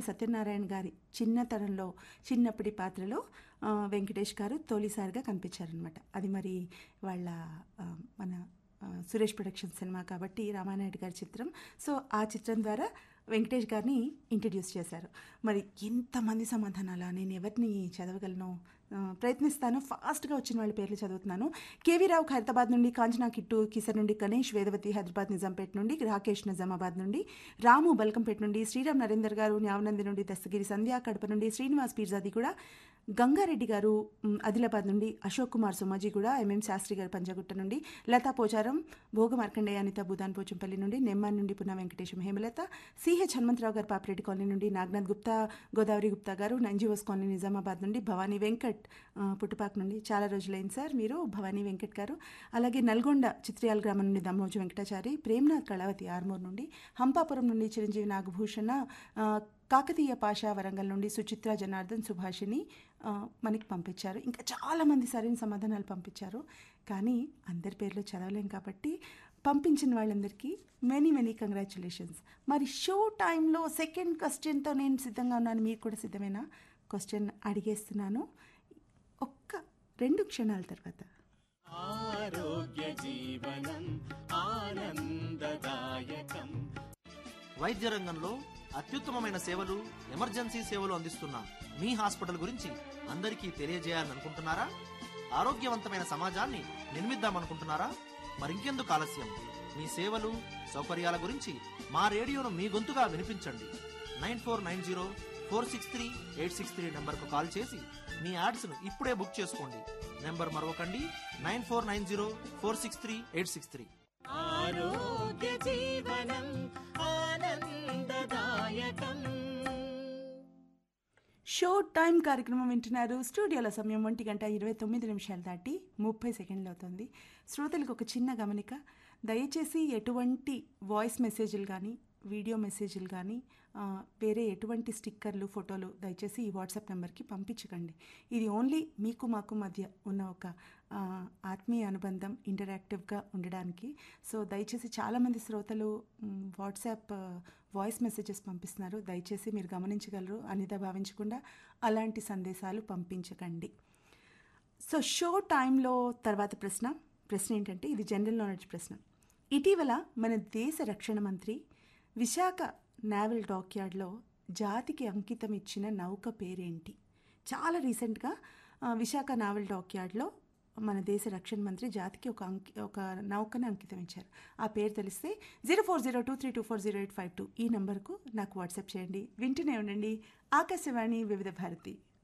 సత్యనారాయణ గారి చిన్నతనంలో చిన్నప్పటి పాత్రలో ఆ, వెంకటేష్ గారు తొలిసారిగా కనిపించారనమాట అది మరి వాళ్ళ ఆ, మన ఆ, సురేష్ ప్రొడక్షన్ సినిమా కాబట్టి రామానాయుడు గారి చిత్రం సో ఆ చిత్రం ద్వారా వెంకటేష్ గారిని ఇంట్రడ్యూస్ చేశారు మరి ఎంతమంది సమాధానాలా నేను ఎవరిని చదవగలను ఆ, ప్రయత్నిస్తాను ఫాస్ట్గా వచ్చిన వాళ్ళ పేర్లు చదువుతున్నాను కేవీ రావు ఖైరతాబాద్ నుండి కాంచనా కిట్టు కిసర్ నుండి గణేష్ వేదవతి హైదరాబాద్ నిజాంపేట నుండి రాకేష్ నిజామాబాద్ నుండి రాము బల్కంపేట నుండి శ్రీరామ్ నరేందర్ గారు న్యావనంది నుండి దస్తగిరి సంధ్య కడప నుండి శ్రీనివాస్ పీర్జాది కూడా గంగారెడ్డి గారు మ్, ఆదిలాబాద్ నుండి అశోక్ కుమార్ సోమాజీ కూడా ఎంఎం శాస్త్రి గారు పంజాగుట్ట నుండి లతా పోచారం భోగ మార్కండేయ అనిత భూదాన్ పోచంపల్లి నుండి నెమ్మాన్ నుండి పున్నా వెంకటేశం హేమలత సిహెచ్ హనుమంతరావు గారు పాపిరెడ్డి కాలనీ నుండి నాగనాథ్ గుప్తా గోదావరి గుప్తా గారు నంజీవోస్ కాలనీ నిజామాబాద్ నుండి భవానీ వెంకట్ ఆ, పుట్టుపాక్ నుండి చాలా రోజులైంది సార్ మీరు భవానీ వెంకట్ గారు అలాగే నల్గొండ చిత్రియాల గ్రామం నుండి దమ్మోజు వెంకటాచారి ప్రేమ్నాథ్ కళావతి ఆర్మూర్ నుండి హంపాపురం నుండి చిరంజీవి నాగభూషణ ఆ, కాకతీయ పాషా వరంగల్ నుండి సుచిత్ర జనార్దన్ సుభాషిని ఆ, మనకి పంపించారు ఇంకా చాలామంది సరైన సమాధానాలు పంపించారు కానీ అందరి పేర్లు చదవలేం కాబట్టి పంపించిన వాళ్ళందరికీ మెనీ మెనీ కంగ్రాచులేషన్స్ మరి షో టైంలో సెకండ్ క్వశ్చన్తో నేను సిద్ధంగా ఉన్నాను మీరు కూడా సిద్ధమేనా క్వశ్చన్ అడిగేస్తున్నాను ఒక్క రెండు క్షణాల తర్వాత ఆరోగ్య జీవనం ఆనందదాయకం వైద్య రంగంలో అత్యుత్తమమైన సేవలు ఎమర్జెన్సీ సేవలు అందిస్తున్న మీ హాస్పిటల్ గురించి అందరికీ తెలియజేయాలని అనుకుంటున్నారా ఆరోగ్యవంతమైన సమాజాన్ని నిర్మిద్దామనుకుంటున్నారా మరింకెందుకు ఆలస్యం మీ సేవలు సౌకర్యాల గురించి మా రేడియోను మీ గొంతుగా వినిపించండి nine four nine zero four six three eight six three నెంబర్కు కాల్ చేసి మీ యాడ్స్ను ఇప్పుడే బుక్ చేసుకోండి నెంబర్ మరొకండి nine four nine zero four six three eight six three ఆరోగ్య జీవనం ఆనందదాయకం షో టైం కార్యక్రమం వింటున్నారు స్టూడియోలో సమయం ఒంటి గంట ఇరవై తొమ్మిది నిమిషాలు దాటి ముప్పై సెకండ్లు అవుతుంది శ్రోతలకు ఒక చిన్న గమనిక దయచేసి ఎటువంటి వాయిస్ మెసేజ్లు కానీ వీడియో మెసేజ్లు కానీ ఆ, వేరే ఎటువంటి స్టిక్కర్లు ఫోటోలు దయచేసి ఈ వాట్సాప్ నెంబర్కి పంపించకండి ఇది ఓన్లీ మీకు మాకు మధ్య ఉన్న ఒక ఆ, ఆత్మీయ అనుబంధం ఇంటరాక్టివ్గా ఉండడానికి సో దయచేసి చాలామంది శ్రోతలు మ్, వాట్సాప్ ఆ, వాయిస్ మెసేజెస్ పంపిస్తున్నారు దయచేసి మీరు గమనించగలరు అనిదా భావించకుండా అలాంటి సందేశాలు పంపించకండి సో షో టైంలో తర్వాత ప్రశ్న ప్రశ్న ఏంటంటే ఇది జనరల్ నాలెడ్జ్ ప్రశ్న ఇటీవల మన దేశ రక్షణ మంత్రి విశాఖ నావల్ డాక్యార్డ్లో జాతికి అంకితం ఇచ్చిన నౌక పేరేంటి చాలా రీసెంట్గా ఆ, విశాఖ నావల్ డాక్యార్డ్లో మన దేశ రక్షణ మంత్రి జాతికి ఒక అంకి ఒక నౌకను అంకితం ఇచ్చారు ఆ పేరు తెలిస్తే zero four zero two three two four zero eight five two ఈ నంబర్కు నాకు వాట్సాప్ చేయండి వింటూనే ఉండండి ఆకాశవాణి వివిధ భారతి